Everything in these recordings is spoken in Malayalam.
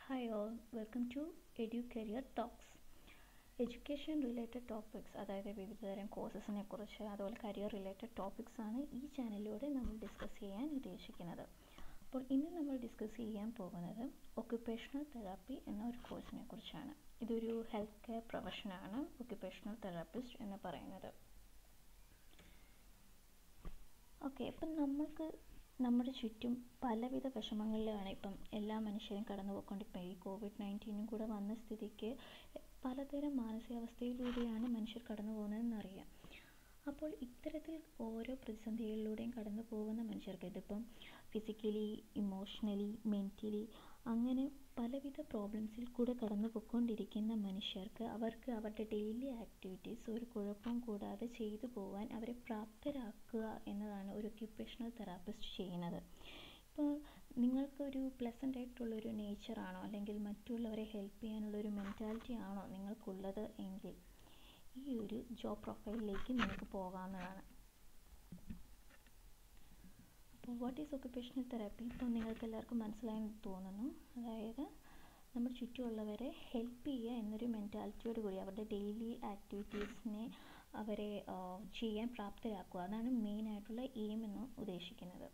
hi all welcome to edu career talks education related topics അതായത് വിവിധതരം കോഴ്സസിനെ കുറിച്ച് അതുപോലെ കരിയർ റിലേറ്റഡ് ടോപ്പിക്സ് ആണ് ഈ ചാനലിലൂടെ നമ്മൾ ഡിസ്കസ് ചെയ്യാൻ ഉദ്ദേശിക്കുന്നത് അപ്പോൾ ഇന്ന് നമ്മൾ ഡിസ്കസ് ചെയ്യാൻ പോകുന്നത് ഒക്യുപ്പേഷണൽ തെറാപ്പി എന്ന ഒരു കോഴ്സിനെ കുറിച്ചാണ് ഇതൊരു ഹെൽത്ത് കെയർ പ്രൊഫഷനാണ് ഒക്യുപ്പേഷണൽ തെറാപ്പിസ്റ്റ് എന്ന് പറയുന്നത് ഓക്കെ അപ്പം നമ്മൾക്ക് നമ്മുടെ ചുറ്റും പലവിധ വിഷമങ്ങളിലാണ് ഇപ്പം എല്ലാ മനുഷ്യരും കടന്നു പോയിക്കൊണ്ടിരിക്കുന്നത് ഈ കോവിഡ് നയൻറ്റീനും കൂടെ വന്ന സ്ഥിതിക്ക് പലതരം മാനസികാവസ്ഥയിലൂടെയാണ് മനുഷ്യർ കടന്നു പോകുന്നതെന്നറിയാം അപ്പോൾ ഇത്തരത്തിൽ ഓരോ പ്രതിസന്ധികളിലൂടെയും കടന്നു പോകുന്ന മനുഷ്യർക്ക് ഇതിപ്പം ഫിസിക്കലി ഇമോഷണലി മെൻ്റലി അങ്ങനെ പലവിധ പ്രോബ്ലംസിൽ കൂടെ കടന്നു പോയിക്കൊണ്ടിരിക്കുന്ന മനുഷ്യർക്ക് അവർക്ക് അവരുടെ ഡെയിലി ആക്ടിവിറ്റീസ് ഒരു കുഴപ്പവും കൂടാതെ ചെയ്തു പോകാൻ അവരെ പ്രാപ്തരാക്കുക എന്നതാണ് ഒരു ഒക്യുപ്പേഷണൽ തെറാപ്പിസ്റ്റ് ചെയ്യുന്നത് ഇപ്പോൾ നിങ്ങൾക്കൊരു പ്ലസൻ്റ് ആയിട്ടുള്ളൊരു നേച്ചറാണോ അല്ലെങ്കിൽ മറ്റുള്ളവരെ ഹെൽപ്പ് ചെയ്യാനുള്ളൊരു മെൻറ്റാലിറ്റി ആണോ നിങ്ങൾക്കുള്ളത് എങ്കിൽ ഈ ഒരു ജോബ് പ്രൊഫൈലിലേക്ക് നിങ്ങൾക്ക് പോകാവുന്നതാണ് അപ്പോൾ വാട്ട് ഈസ് ഒക്യുപ്പേഷണൽ തെറാപ്പി ഇപ്പം നിങ്ങൾക്ക് എല്ലാവർക്കും മനസ്സിലായെന്ന് തോന്നുന്നു അതായത് നമ്മുടെ ചുറ്റുമുള്ളവരെ ഹെൽപ്പ് ചെയ്യുക എന്നൊരു മെൻറ്റാലിറ്റിയോട് കൂടി അവരുടെ ഡെയിലി ആക്ടിവിറ്റീസിനെ അവരെ ചെയ്യാൻ പ്രാപ്തരാക്കുക അതാണ് മെയിൻ ആയിട്ടുള്ള എയിം എന്ന് ഉദ്ദേശിക്കുന്നത്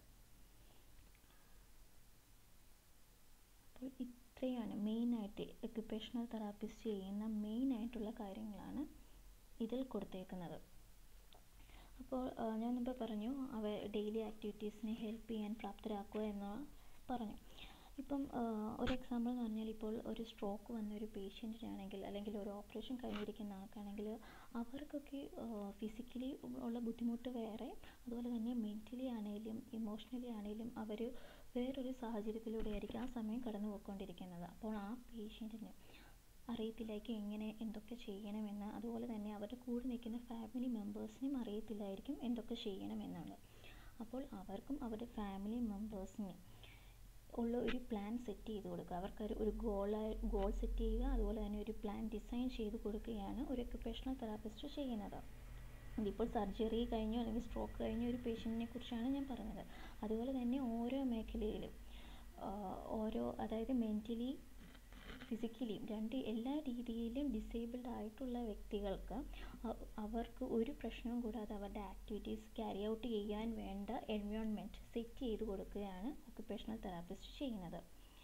അപ്പോൾ ഇത്രയാണ് മെയിനായിട്ട് ഒക്യുപ്പേഷണൽ തെറാപ്പിസ്റ്റ് ചെയ്യുന്ന മെയിൻ ആയിട്ടുള്ള കാര്യങ്ങളാണ് ഇതിൽ കൊടുത്തേക്കുന്നത് അപ്പോൾ ഞാൻ മുമ്പ് പറഞ്ഞു അവ ഡെയിലി ആക്ടിവിറ്റീസിനെ ഹെൽപ്പ് ചെയ്യാൻ പ്രാപ്തരാക്കുക എന്ന് പറഞ്ഞു ഇപ്പം ഒരു എക്സാമ്പിൾ എന്ന് പറഞ്ഞാൽ ഇപ്പോൾ ഒരു സ്ട്രോക്ക് വന്ന ഒരു പേഷ്യൻറ്റിനാണെങ്കിൽ അല്ലെങ്കിൽ ഒരു ഓപ്പറേഷൻ കഴിഞ്ഞിരിക്കുന്ന ആൾക്കാണെങ്കിൽ അവർക്കൊക്കെ ഫിസിക്കലി ഉള്ള ബുദ്ധിമുട്ട് വേറെ അതുപോലെ തന്നെ മെൻ്റലി ആണെങ്കിലും ഇമോഷണലി ആണെങ്കിലും അവർ വേറൊരു സാഹചര്യത്തിലൂടെ ആയിരിക്കും ആ സമയം കടന്നു പോയിക്കൊണ്ടിരിക്കുന്നത് അപ്പോൾ ആ പേഷ്യൻറ്റിന് അറിയത്തില്ലായിരിക്കും എങ്ങനെ എന്തൊക്കെ ചെയ്യണമെന്ന് അതുപോലെ തന്നെ അവരുടെ കൂടെ നിൽക്കുന്ന ഫാമിലി മെമ്പേഴ്സിനും അറിയത്തില്ലായിരിക്കും എന്തൊക്കെ ചെയ്യണമെന്നുള്ളത് അപ്പോൾ അവർക്കും അവരുടെ ഫാമിലി മെമ്പേഴ്സിനും ഉള്ള ഒരു പ്ലാൻ സെറ്റ് ചെയ്ത് കൊടുക്കുക അവർക്കൊരു ഒരു ഗോളായി ഗോൾ സെറ്റ് ചെയ്യുക അതുപോലെ തന്നെ ഒരു പ്ലാൻ ഡിസൈൻ ചെയ്ത് കൊടുക്കുകയാണ് ഒരു ഒക്യുപ്പേഷണൽ തെറാപ്പിസ്റ്റ് ചെയ്യുന്നത് ഇതിപ്പോൾ സർജറി കഴിഞ്ഞോ അല്ലെങ്കിൽ സ്ട്രോക്ക് കഴിഞ്ഞ ഒരു പേഷ്യൻറ്റിനെ കുറിച്ചാണ് ഞാൻ പറഞ്ഞത് അതുപോലെ തന്നെ ഓരോ മേഖലയിലും ഓരോ അതായത് മെൻ്റലി ഫിസിക്കലി രണ്ട് എല്ലാ രീതിയിലും ഡിസേബിൾഡ് ആയിട്ടുള്ള വ്യക്തികൾക്ക് അവർക്ക് ഒരു പ്രശ്നവും കൂടാതെ അവരുടെ ആക്ടിവിറ്റീസ് ക്യാരി ഔട്ട് ചെയ്യാൻ വേണ്ട എൻവയോൺമെൻറ്റ് സെറ്റ് ചെയ്ത് കൊടുക്കുകയാണ് ഒക്യുപ്പേഷണൽ തെറാപ്പിസ്റ്റ് ചെയ്യുന്നത്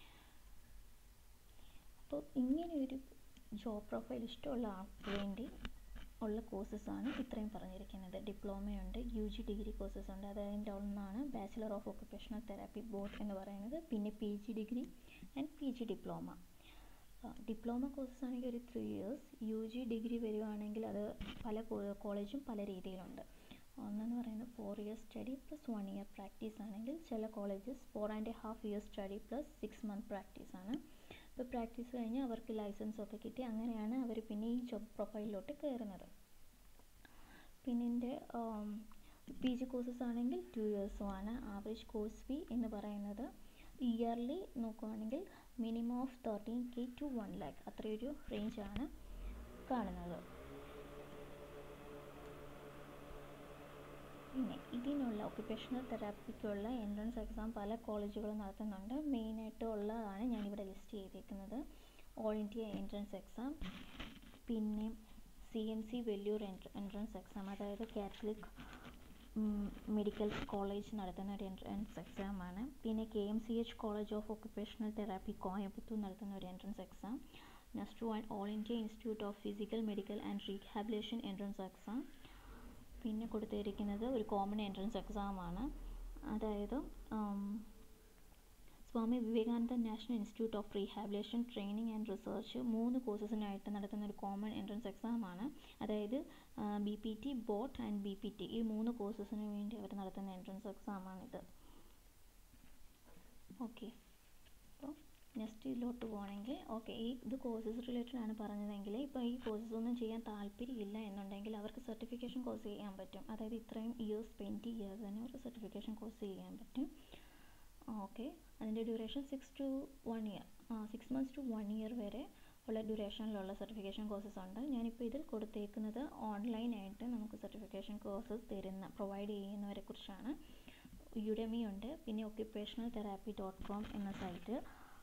അപ്പോൾ ഇങ്ങനെയൊരു ജോബ് പ്രൊഫൈൽ ഇഷ്ടമുള്ള ആൾക്ക് വേണ്ടി ഉള്ള കോഴ്സസാണ് ഇത്രയും പറഞ്ഞിരിക്കുന്നത് ഡിപ്ലോമയുണ്ട് യു ജി ഡിഗ്രി കോഴ്സസ് ഉണ്ട് അതിൻ്റെ ഒന്നാണ് bachelor of occupational therapy BOT എന്ന് പറയുന്നത് പിന്നെ P G degree and P G diploma diploma courses ആണെങ്കിൽ ഒരു three years U G degree വരുവാണെങ്കിൽ അത് പല കോളേജും പല രീതിയിലുണ്ട് ഒന്നെന്ന് പറയുന്നത് four years study plus one year practice ആണെങ്കിൽ ചില colleges four and half years study plus six month practice ആണ് ഇപ്പോൾ പ്രാക്ടീസ് കഴിഞ്ഞ് അവർക്ക് ലൈസൻസ് ഒക്കെ കിട്ടി അങ്ങനെയാണ് അവർ പിന്നെ ഈ ജോബ് പ്രൊഫൈലിലോട്ട് കയറുന്നത് പിന്നെ ഇതിൻ്റെ പി ജി കോഴ്സസ് ആണെങ്കിൽ ടു ഇയേഴ്സും ആണ് ആവറേജ് കോഴ്സ് ഫീ എന്ന് പറയുന്നത് ഇയർലി നോക്കുവാണെങ്കിൽ minimum of thirteen K to one lakh അത്രയൊരു റേഞ്ചാണ് കാണുന്നത് പിന്നെ ഇതിനുള്ള ഒക്യുപ്പേഷണൽ തെറാപ്പിക്കുള്ള എൻട്രൻസ് എക്സാം പല കോളേജുകളും നടത്തുന്നുണ്ട് മെയിനായിട്ട് ഉള്ളതാണ് ഞാനിവിടെ ലിസ്റ്റ് ചെയ്തേക്കുന്നത് ഓൾ ഇന്ത്യ എൻട്രൻസ് എക്സാം പിന്നെ C M C Vellore entrance exam അതായത് കാത്തലിക് മെഡിക്കൽ കോളേജ് നടത്തുന്ന ഒരു എൻട്രൻസ് എക്സാമാണ് പിന്നെ K M C H college of occupational therapy Coimbatore നടത്തുന്ന ഒരു entrance exam next one all India institute of physical medical and rehabilitation entrance exam പിന്നെ കൊടുത്തിരിക്കുന്നത് ഒരു കോമൺ എൻട്രൻസ് എക്സാമാണ് അതായത് Swami Vivekananda national institute of rehabilitation training and research മൂന്ന് കോഴ്സസിനായിട്ട് നടത്തുന്ന ഒരു കോമൺ എൻട്രൻസ് എക്സാമാണ് അതായത് B P T BOT and B P T ഈ മൂന്ന് കോഴ്സസിന് വേണ്ടി അവർ നടത്തുന്ന എൻട്രൻസ് എക്സാമാണിത് ഓക്കെ അപ്പോൾ നെക്സ്റ്റ് ഇതിലോട്ട് പോകണമെങ്കിൽ ഓക്കെ ഈ ഇത് കോഴ്സസ് റിലേറ്റഡ് ആണ് പറഞ്ഞതെങ്കിൽ ഇപ്പോൾ ഈ കോഴ്സസ് ഒന്നും ചെയ്യാൻ താല്പര്യമില്ല എന്നുണ്ടെങ്കിൽ അവർക്ക് സർട്ടിഫിക്കേഷൻ കോഴ്സ് ചെയ്യാൻ പറ്റും അതായത് ഇത്രയും ഇയേഴ്സ് ട്വൻറ്റി ഇയേഴ്സ് തന്നെ അവർക്ക് സർട്ടിഫിക്കേഷൻ കോഴ്സ് ചെയ്യാൻ പറ്റും ഓക്കെ അതിൻ്റെ duration six to one year six months to one year വരെ ഉള്ള ഡ്യൂറേഷനിലുള്ള സർട്ടിഫിക്കേഷൻ കോഴ്സസ് ഉണ്ട് ഞാനിപ്പോൾ ഇതിൽ കൊടുത്തേക്കുന്നത് ഓൺലൈനായിട്ട് നമുക്ക് സർട്ടിഫിക്കേഷൻ കോഴ്സസ് തരുന്ന പ്രൊവൈഡ് ചെയ്യുന്നവരെ കുറിച്ചാണ് യുഡമി ഉണ്ട് പിന്നെ ഒക്യുപ്പേഷണൽ തെറാപ്പി ഡോട്ട് കോം എന്ന സൈറ്റ്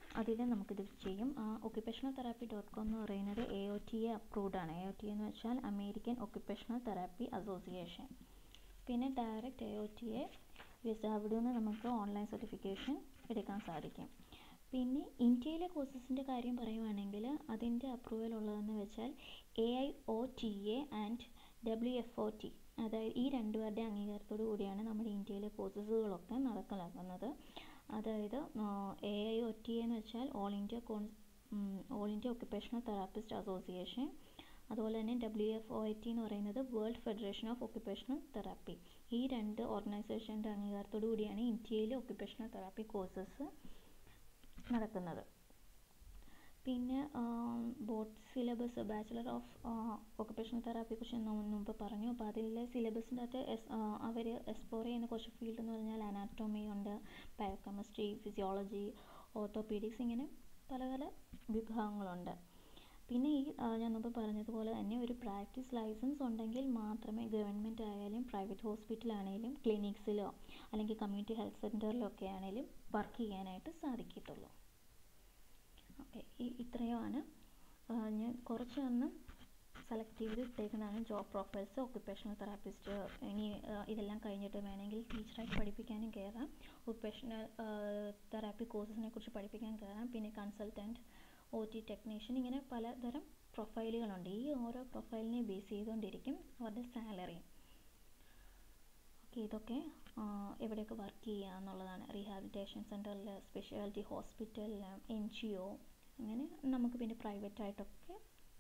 അതിൽ നമുക്കിത് ചെയ്യും ഒക്യുപ്പേഷണൽ തെറാപ്പി ഡോട്ട് കോം എന്ന് പറയുന്നത് A O T A approved ആണ് എ ഒ ടി എന്ന് വെച്ചാൽ അമേരിക്കൻ ഒക്യുപ്പേഷണൽ തെറാപ്പി അസോസിയേഷൻ പിന്നെ direct A O T A visa അവിടെ നിന്ന് നമുക്ക് ഓൺലൈൻ സർട്ടിഫിക്കേഷൻ എടുക്കാൻ സാധിക്കും പിന്നെ ഇന്ത്യയിലെ കോഴ്സസിൻ്റെ കാര്യം പറയുവാണെങ്കിൽ അതിൻ്റെ അപ്രൂവൽ ഉള്ളതെന്ന് വെച്ചാൽ A I O T A and W F O T അതായത് ഈ രണ്ടുപേരുടെ അംഗീകാരത്തോടു കൂടിയാണ് നമ്മുടെ ഇന്ത്യയിലെ കോഴ്സസുകളൊക്കെ നടപ്പിലാക്കുന്നത് അതായത് എ ഐ ഒ ടി എന്ന് വെച്ചാൽ all India con all India occupational therapist association അതുപോലെ തന്നെ ഡബ്ല്യു എഫ് ഒ ടി എന്ന് പറയുന്നത് world federation of occupational therapy ഈ രണ്ട് ഓർഗനൈസേഷൻ്റെ അംഗീകാരത്തോടു കൂടിയാണ് ഇന്ത്യയിലെ ഒക്യുപ്പേഷണൽ തെറാപ്പി കോഴ്സസ് നടക്കുന്നത് പിന്നെ BOT syllabus bachelor of occupational തെറാപ്പിയെ കുറിച്ച് മുമ്പ് പറഞ്ഞു അപ്പോൾ അതിലെ സിലബസിൻ്റെ അകത്ത് എസ് അവർ എക്സ്പ്ലോർ ചെയ്യുന്ന കുറച്ച് ഫീൽഡ് എന്ന് പറഞ്ഞാൽ അനാറ്റോമി ഉണ്ട് ബയോകെമിസ്ട്രി ഫിസിയോളജി ഓർത്തോപീഡിക്സ് ഇങ്ങനെ പല പല വിഭാഗങ്ങളുണ്ട് പിന്നെ ഈ ഞാൻ മുമ്പ് പറഞ്ഞതുപോലെ തന്നെ ഒരു പ്രാക്ടീസ് ലൈസൻസ് ഉണ്ടെങ്കിൽ മാത്രമേ ഗവൺമെൻറ് ആയാലും പ്രൈവറ്റ് ഹോസ്പിറ്റലാണെങ്കിലും ക്ലിനിക്സിലോ അല്ലെങ്കിൽ കമ്മ്യൂണിറ്റി ഹെൽത്ത് സെൻറ്ററിലോ ഒക്കെ ആണെങ്കിലും വർക്ക് ചെയ്യാനായിട്ട് സാധിക്കത്തുള്ളൂ ഓക്കെ ഈ ഇത്രയുമാണ് ഞാൻ കുറച്ച് ഒന്ന് സെലക്ട് ചെയ്ത് ഇട്ടേക്കുന്നതാണ് ജോബ് പ്രൊഫൈൽസ് ഒക്യുപ്പേഷണൽ തെറാപ്പിസ്റ്റ് ഇനി ഇതെല്ലാം കഴിഞ്ഞിട്ട് വേണമെങ്കിൽ ടീച്ചറായിട്ട് പഠിപ്പിക്കാനും കയറാം ഒക്യുപ്പേഷണൽ തെറാപ്പി കോഴ്സസിനെ കുറിച്ച് പഠിപ്പിക്കാൻ കയറാം പിന്നെ കൺസൾട്ടൻറ്റ് ഒ ടി ടെക്നീഷ്യൻ ഇങ്ങനെ പലതരം പ്രൊഫൈലുകളുണ്ട് ഈ ഓരോ പ്രൊഫൈലിനെ ബേസ് ചെയ്തുകൊണ്ടിരിക്കും അവരുടെ സാലറി ഓക്കെ ഇതൊക്കെ എവിടെയൊക്കെ വർക്ക് ചെയ്യുക എന്നുള്ളതാണ് റീഹാബിലിറ്റേഷൻ സെൻറ്ററിൽ സ്പെഷ്യാലിറ്റി ഹോസ്പിറ്റലിൽ എൻ ജി ഒ അങ്ങനെ നമുക്ക് പിന്നെ പ്രൈവറ്റ് ആയിട്ടൊക്കെ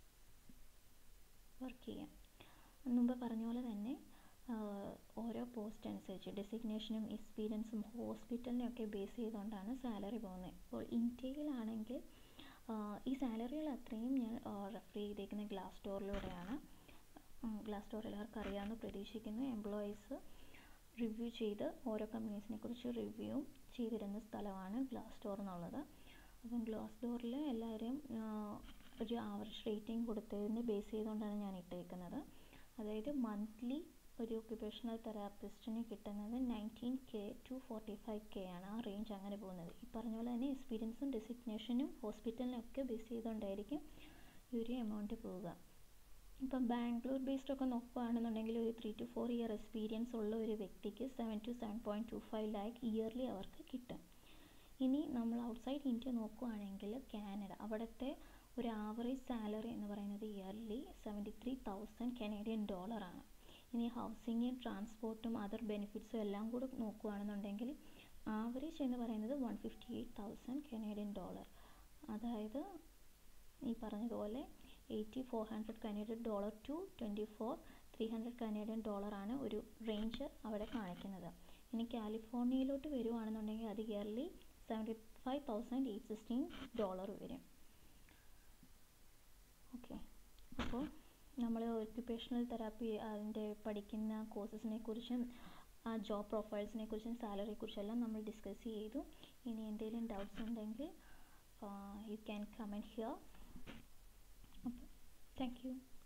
വർക്ക് ചെയ്യാം മുമ്പ് പറഞ്ഞ പോലെ തന്നെ ഓരോ പോസ്റ്റ് അനുസരിച്ച് ഡെസിഗ്നേഷനും എക്സ്പീരിയൻസും ഹോസ്പിറ്റലിനെയൊക്കെ ബേസ് ചെയ്തുകൊണ്ടാണ് സാലറി പോകുന്നത് ഇപ്പോൾ ഇന്ത്യയിലാണെങ്കിൽ ഈ സാലറികൾ അത്രയും ഞാൻ റെഫർ ചെയ്തേക്കുന്ന ഗ്ലാസ് സ്റ്റോറിലൂടെയാണ് ഗ്ലാസ് സ്റ്റോർ എല്ലാവർക്കും അറിയാമെന്ന് പ്രതീക്ഷിക്കുന്നു എംപ്ലോയീസ് റിവ്യൂ ചെയ്ത് ഓരോ കമ്പനീസിനെ കുറിച്ച് റിവ്യൂ ചെയ്തിരുന്ന സ്ഥലമാണ് ഗ്ലാസ് സ്റ്റോർ എന്നുള്ളത് അപ്പം ഗ്ലാസ് സ്റ്റോറിൽ എല്ലാവരും ഒരു ആവറേജ് റേറ്റിംഗ് കൊടുത്തതിനെ ബേസ് ചെയ്തുകൊണ്ടാണ് ഞാൻ ഇട്ടേക്കുന്നത് അതായത് മന്ത്ലി ഒരു ഒക്യുപ്പേഷണൽ തെറാപ്പിസ്റ്റിന് കിട്ടുന്നത് nineteen K to forty five K ആണ് ആ റേഞ്ച് അങ്ങനെ പോകുന്നത് ഈ പറഞ്ഞ പോലെ തന്നെ എക്സ്പീരിയൻസും ഡെസിഗ്നേഷനും ഹോസ്പിറ്റലിനൊക്കെ ബേസ് ചെയ്തുകൊണ്ടായിരിക്കും ഈ ഒരു എമൗണ്ട് പോവുക ഇപ്പം ബാംഗ്ലൂർ ബേസ്ഡ് ഒക്കെ നോക്കുകയാണെന്നുണ്ടെങ്കിൽ ഒരു three to four year experience ഉള്ള ഒരു വ്യക്തിക്ക് seven to seven point two five lakh yearly അവർക്ക് കിട്ടും ഇനി നമ്മൾ ഔട്ട്സൈഡ് ഇന്ത്യ നോക്കുകയാണെങ്കിൽ കാനഡ അവിടുത്തെ ഒരു ആവറേജ് സാലറി എന്ന് പറയുന്നത് yearly seventy three thousand Canadian ഡോളറാണ് ഇനി ഹൗസിങ്ങും ട്രാൻസ്പോർട്ടും അതർ ബെനിഫിറ്റ്സും എല്ലാം കൂടെ നോക്കുകയാണെന്നുണ്ടെങ്കിൽ ആവറേജ് എന്ന് പറയുന്നത് one fifty eight thousand Canadian dollar അതായത് ഈ പറഞ്ഞതുപോലെ eighty four hundred Canadian dollar to twenty four three hundred Canadian ഡോളറാണ് ഒരു റേഞ്ച് അവിടെ കാണിക്കുന്നത് ഇനി കാലിഫോർണിയയിലോട്ട് വരുവാണെന്നുണ്ടെങ്കിൽ അത് yearly seventy five thousand eight sixteen dollar വരും ഓക്കെ അപ്പോൾ നമ്മൾ ഒക്യുപ്പേഷണൽ തെറാപ്പി അതിൻ്റെ പഠിക്കുന്ന കോഴ്സസിനെ കുറിച്ചും ആ ജോബ് പ്രൊഫൈൽസിനെ കുറിച്ചും സാലറിയെ കുറിച്ചും എല്ലാം നമ്മൾ ഡിസ്കസ് ചെയ്തു ഇനി എന്തെങ്കിലും ഡൗട്ട്സ് ഉണ്ടെങ്കിൽ യു ക്യാൻ കമൻറ്റ് ഹിയർ അപ്പോൾ താങ്ക് യു